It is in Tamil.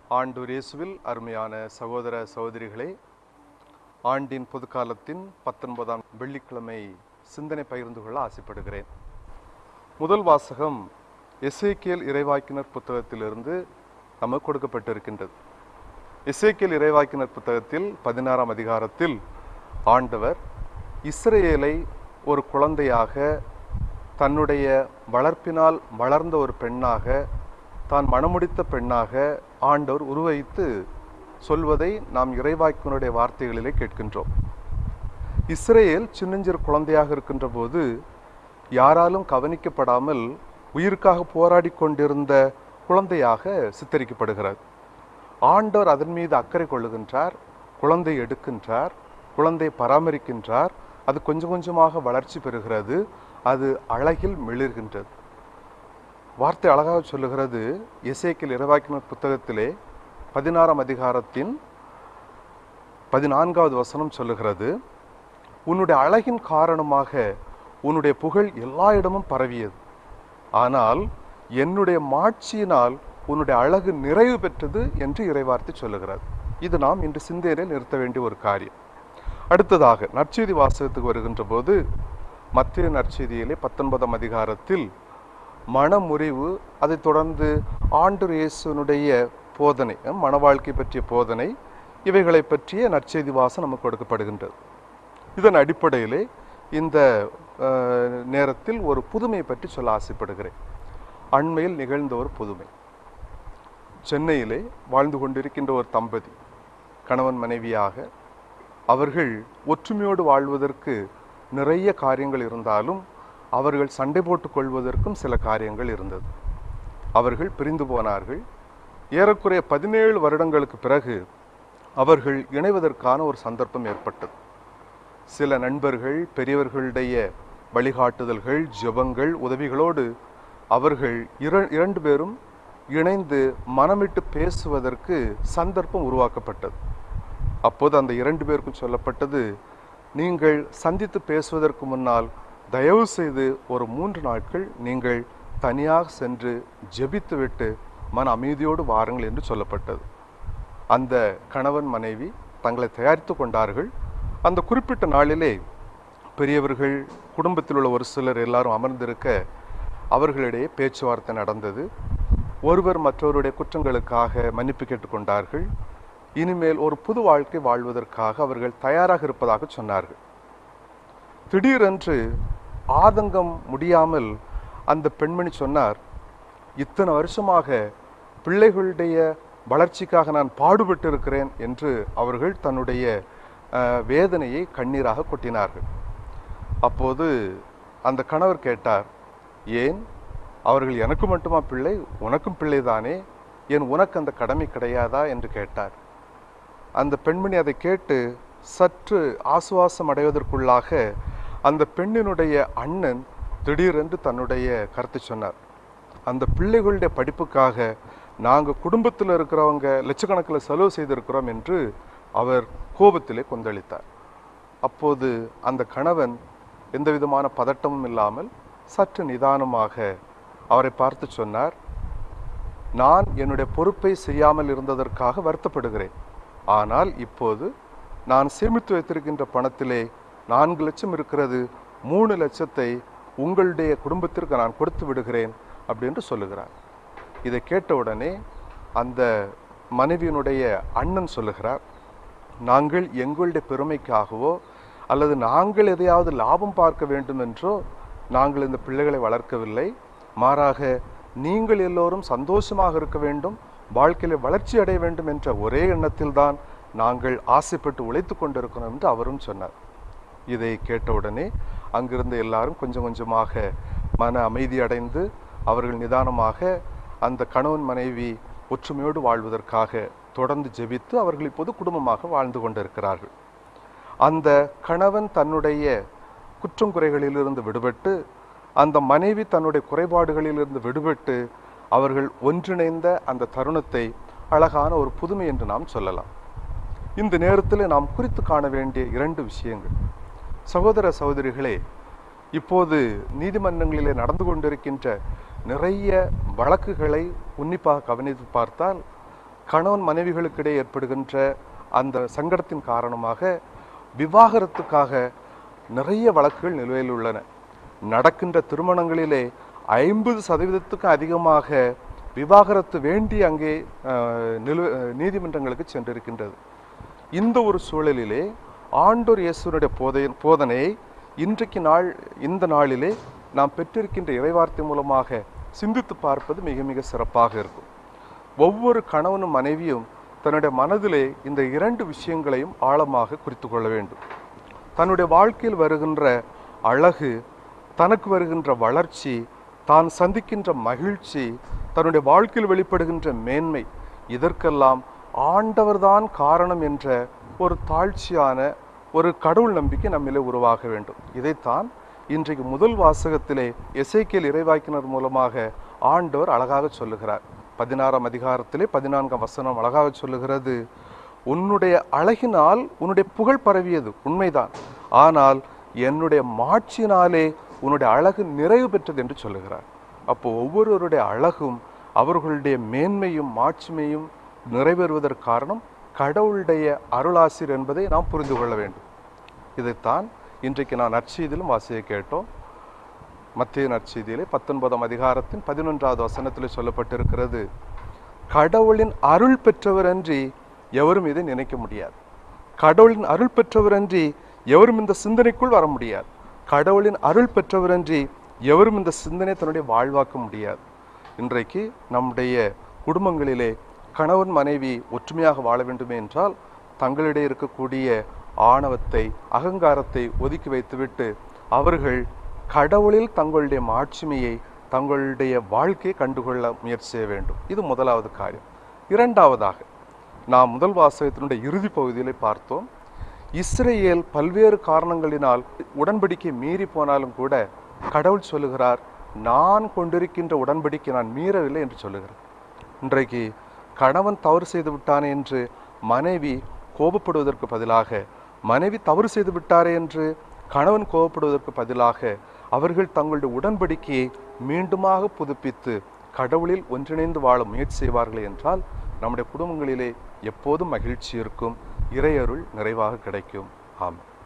ஆண்டவர் இயேசுவில் அருமையான சகோதர சகோதரிகளே ஆண்டின் பொதுக்காலத்தின் பத்தொன்பதாம் வெள்ளிக்கிழமை சிந்தனை பகிர்ந்து கொள்ள ஆசைப்படுகிறேன் முதல் வாசகம் எசேக்கியல் இறைவாக்கினர் புத்தகத்திலிருந்து நமக்கு கொடுக்கப்பட்டிருக்கின்றது எசேக்கியல் இறைவாக்கினர் புத்தகத்தில் பதினாறாம் அதிகாரத்தில் ஆண்டவர் இஸ்ரேலை ஒரு குழந்தையாக தன்னுடைய வளர்ப்பினால் வளர்ந்த ஒரு பெண்ணாக தான் மணமுடித்த பெண்ணாக ஆண்டவர் உருவகித்து சொல்வதை நாம் இறைவாக்கினுடைய வார்த்தைகளிலே கேட்கின்றோம் இஸ்ரேல் சின்னஞ்சிறு குழந்தையாக இருக்கின்ற போது யாராலும் கவனிக்கப்படாமல் உயிருக்காக போராடி கொண்டிருந்த குழந்தையாக சித்தரிக்கப்படுகிறது ஆண்டவர் அதன் மீது அக்கறை கொள்ளுகின்றார் குழந்தை எடுக்கின்றார் குழந்தை பராமரிக்கின்றார் அது கொஞ்சம் கொஞ்சமாக வளர்ச்சி பெறுகிறது அது அழகில் மிளிர்கின்றது வார்த்தை அழகாக சொல்லுகிறது இசைக்கில் இறைவாக்கினர் புத்தகத்திலே பதினாறாம் அதிகாரத்தின் பதினான்காவது வசனம் சொல்லுகிறது உன்னுடைய அழகின் காரணமாக உன்னுடைய புகழ் எல்லா இடமும் பரவியது ஆனால் என்னுடைய மாட்சியினால் உன்னுடைய அழகு நிறைவு பெற்றது என்று இறைவார்த்தை சொல்லுகிறது இது நாம் இன்று சிந்தனையில் நிறுத்த வேண்டிய ஒரு காரியம் அடுத்ததாக நற்செய்தி வாசகத்துக்கு வருகின்ற போது மத்திய நற்செய்தியிலே பத்தொன்பதாம் அதிகாரத்தில் மனமுறிவு அதைத் தொடர்ந்து ஆண்டு இயேசுனுடைய போதனை மன வாழ்க்கை பற்றிய போதனை இவைகளை பற்றிய நற்செய்தி வாசம் நமக்கு கொடுக்கப்படுகின்றது இதன் அடிப்படையிலே இந்த அஹ், நேரத்தில் ஒரு புதுமை பற்றி சொல்ல ஆசைப்படுகிறேன் அண்மையில் நிகழ்ந்த ஒரு புதுமை சென்னையிலே வாழ்ந்து கொண்டிருக்கின்ற ஒரு தம்பதி கணவன் மனைவியாக அவர்கள் ஒற்றுமையோடு வாழ்வதற்கு நிறைய காரியங்கள் இருந்தாலும் அவர்கள் சண்டை போட்டுக் கொள்வதற்கும் சில காரியங்கள் இருந்தது அவர்கள் பிரிந்து போனார்கள் ஏறக்குறைய பதினேழு வருடங்களுக்கு பிறகு அவர்கள் இணைவதற்கான ஒரு சந்தர்ப்பம் ஏற்பட்டது சில நண்பர்கள் பெரியவர்களுடைய வழிகாட்டுதல்கள் ஜெபங்கள் உதவிகளோடு அவர்கள் இர- இரண்டு பேரும் இணைந்து மனமிட்டு பேசுவதற்கு சந்தர்ப்பம் உருவாக்கப்பட்டது அப்போது அந்த இரண்டு பேருக்கும் சொல்லப்பட்டது நீங்கள் சந்தித்து பேசுவதற்கு முன்னால் தயவு செய்து ஒரு மூன்று நாட்கள் நீங்கள் தனியாக சென்று ஜெபித்துவிட்டு மன அமைதியோடு வாருங்கள் என்று சொல்லப்பட்டது அந்த கணவன் மனைவி தங்களை தயாரித்து கொண்டார்கள் அந்த குறிப்பிட்ட நாளிலே பெரியவர்கள் குடும்பத்தில் உள்ள ஒரு சிலர் எல்லாரும் அமர்ந்திருக்க அவர்களிடையே பேச்சுவார்த்தை நடந்தது ஒருவர் மற்றவருடைய குற்றங்களுக்காக மன்னிப்பு கேட்டுக்கொண்டார்கள் இனிமேல் ஒரு புது வாழ்க்கை வாழ்வதற்காக அவர்கள் தயாராக இருப்பதாக சொன்னார்கள் திடீரென்று ஆதங்கம் முடியாமல் அந்த பெண்மணி சொன்னார் இத்தனை வருஷமாக பிள்ளைகளுடைய வளர்ச்சிக்காக நான் பாடுபட்டு இருக்கிறேன் என்று அவர்கள் தன்னுடைய அஹ், வேதனையை கண்ணீராக கொட்டினார்கள் அப்போது அந்த கணவர் கேட்டார் ஏன் அவர்கள் எனக்கு மட்டுமா பிள்ளை உனக்கும் பிள்ளைதானே ஏன் உனக்கு அந்த கடமை கிடையாதா என்று கேட்டார் அந்த பெண்மணி அதை கேட்டு சற்று ஆசுவாசம் அடைவதற்குள்ளாக அந்த பெண்ணினுடைய அண்ணன் திடீரென்று தன்னுடைய கருத்தை சொன்னார் அந்த பிள்ளைகளுடைய படிப்புக்காக நாங்கள் குடும்பத்தில் இருக்கிறவங்க லட்சக்கணக்கில் செலவு செய்திருக்கிறோம் என்று அவர் கோபத்திலே கொந்தளித்தார் அப்போது அந்த கணவன் எந்த விதமான பதட்டமும் இல்லாமல் சற்று நிதானமாக அவரை பார்த்து சொன்னார் நான் என்னுடைய பொறுப்பை செய்யாமல் இருந்ததற்காக வருத்தப்படுகிறேன் ஆனால் இப்போது நான் சேமித்து வைத்திருக்கின்ற பணத்திலே நான்கு லட்சம் இருக்கிறது மூணு லட்சத்தை உங்களுடைய குடும்பத்திற்கு நான் கொடுத்து விடுகிறேன் அப்படின்னு சொல்லுகிறார் இதை கேட்டவுடனே அந்த மனைவியினுடைய அண்ணன் சொல்லுகிறார் நாங்கள் எங்களுடைய பெருமைக்காகவோ அல்லது நாங்கள் எதையாவது லாபம் பார்க்க வேண்டும் என்றோ நாங்கள் இந்த பிள்ளைகளை வளர்க்கவில்லை மாறாக நீங்கள் எல்லோரும் சந்தோஷமாக இருக்க வேண்டும் வாழ்க்கையில வளர்ச்சி அடைய வேண்டும் என்ற ஒரே எண்ணத்தில்தான் நாங்கள் ஆசைப்பட்டு உழைத்து கொண்டிருக்கிறோம் என்று அவரும் சொன்னார் இதை கேட்டவுடனே அங்கிருந்த எல்லாரும் கொஞ்சம் கொஞ்சமாக மன அமைதி அடைந்து அவர்கள் நிதானமாக அந்த கணவன் மனைவி ஒற்றுமையோடு வாழ்வதற்காக தொடர்ந்து ஜெபித்து அவர்கள் இப்போது குடும்பமாக வாழ்ந்து கொண்டிருக்கிறார்கள் அந்த கணவன் தன்னுடைய குற்றம் குறைகளிலிருந்து விடுபட்டு அந்த மனைவி தன்னுடைய குறைபாடுகளிலிருந்து விடுபட்டு அவர்கள் ஒன்றிணைந்த அந்த தருணத்தை அழகான ஒரு புதுமை என்று நாம் சொல்லலாம் இந்த நேரத்தில் நாம் குறித்து காண வேண்டிய இரண்டு விஷயங்கள் சகோதர சகோதரிகளே இப்போது நீதிமன்றங்களிலே நடந்து கொண்டிருக்கின்ற நிறைய வழக்குகளை உன்னிப்பாக கவனித்து பார்த்தால் கணவன் மனைவிகளுக்கிடையே ஏற்படுகின்ற அந்த சங்கடத்தின் காரணமாக விவாகரத்துக்காக நிறைய வழக்குகள் நிலுவையில் உள்ளன நடக்கின்ற திருமணங்களிலே ஐம்பது சதவீதத்துக்கும் அதிகமாக விவாகரத்து வேண்டி அங்கே அஹ், நிலு அஹ், நீதிமன்றங்களுக்கு சென்றிருக்கின்றது இந்த ஒரு சூழலிலே ஆண்டோர் இயேசுனுடைய போதை போதனையை இன்றைக்கு நாள் இந்த நாளிலே நாம் பெற்றிருக்கின்ற இறைவார்த்தை மூலமாக சிந்தித்து பார்ப்பது மிக மிக சிறப்பாக இருக்கும் ஒவ்வொரு கணவனும் மனைவியும் தன்னுடைய மனதிலே இந்த இரண்டு விஷயங்களையும் ஆழமாக குறித்து கொள்ள வேண்டும் தன்னுடைய வாழ்க்கையில் வருகின்ற அழகு தனக்கு வருகின்ற வளர்ச்சி தான் சந்திக்கின்ற மகிழ்ச்சி தன்னுடைய வாழ்க்கையில் வெளிப்படுகின்ற மேன்மை இதற்கெல்லாம் ஆண்டவர்தான் காரணம் என்ற ஒரு தாழ்ச்சியான ஒரு கடவுள் நம்பிக்கை நம்மிலே உருவாக வேண்டும் இதைத்தான் இன்றைக்கு முதல் வாசகத்திலே எசேக்கியேல் இறைவாக்கினர் மூலமாக ஆண்டவர் அழகாக சொல்லுகிறார் பதினாறாம் அதிகாரத்திலே பதினான்காம் வசனம் அழகாக சொல்லுகிறது உன்னுடைய அழகினால் உன்னுடைய புகழ் பரவியது உண்மைதான் ஆனால் என்னுடைய மாட்சியினாலே உன்னுடைய அழகு நிறைவு பெற்றது என்று சொல்லுகிறார் அப்போ ஒவ்வொருவருடைய அழகும் அவர்களுடைய மேன்மையும் மாட்சிமையும் நிறைவேறுவதற்கு காரணம் கடவுளுடைய அருளாசிர் என்பதை நாம் புரிந்து கொள்ள வேண்டும் இதைத்தான் இன்றைக்கு நான் நற்செய்தியிலும் வாசிய கேட்டோம் மத்திய நற்செய்தியிலே பத்தொன்பதாம் அதிகாரத்தின் பதினொன்றாவது வசனத்தில் சொல்லப்பட்டிருக்கிறது கடவுளின் அருள் பெற்றவரன்றி எவரும் இதை நினைக்க முடியாது கடவுளின் அருள் பெற்றவரன்றி எவரும் இந்த சிந்தனைக்குள் வர முடியாது கடவுளின் அருள் பெற்றவரன்றி எவரும் இந்த சிந்தனை தன்னுடைய வாழ்வாக்க முடியாது இன்றைக்கு நம்முடைய குடும்பங்களிலே கணவன் மனைவி ஒற்றுமையாக வாழ வேண்டுமே என்றால் தங்களிடையே இருக்கக்கூடிய ஆணவத்தை அகங்காரத்தை ஒதுக்கி வைத்துவிட்டு அவர்கள் கடவுளில் தங்களுடைய மாட்சிமையை தங்களுடைய வாழ்க்கையை கண்டுகொள்ள முயற்சி செய்ய வேண்டும் இது முதலாவது காரியம் இரண்டாவதாக நாம் முதல் வாசகத்தினுடைய இறுதி பகுதியிலே பார்த்தோம் இஸ்ரேல் பல்வேறு காரணங்களினால் உடன்படிக்கை மீறி போனாலும் கூட கடவுள் சொல்லுகிறார் நான் கொண்டிருக்கின்ற உடன்படிக்கை நான் மீறவில்லை என்று சொல்லுகிறார் இன்றைக்கு கணவன் தவறு செய்து விட்டானே என்று மனைவி கோபப்படுவதற்கு பதிலாக மனைவி தவறு செய்து விட்டாரே என்று கணவன் கோபப்படுவதற்கு பதிலாக அவர்கள் தங்களுடைய உடன்படிக்கையை மீண்டுமாக புதுப்பித்து கடவுளில் ஒன்றிணைந்து வாழ முயற்சி செய்வார்கள் என்றால் நம்முடைய குடும்பங்களிலே எப்போதும் மகிழ்ச்சி இருக்கும் இறையருள் நிறைவாக கிடைக்கும் ஆமென்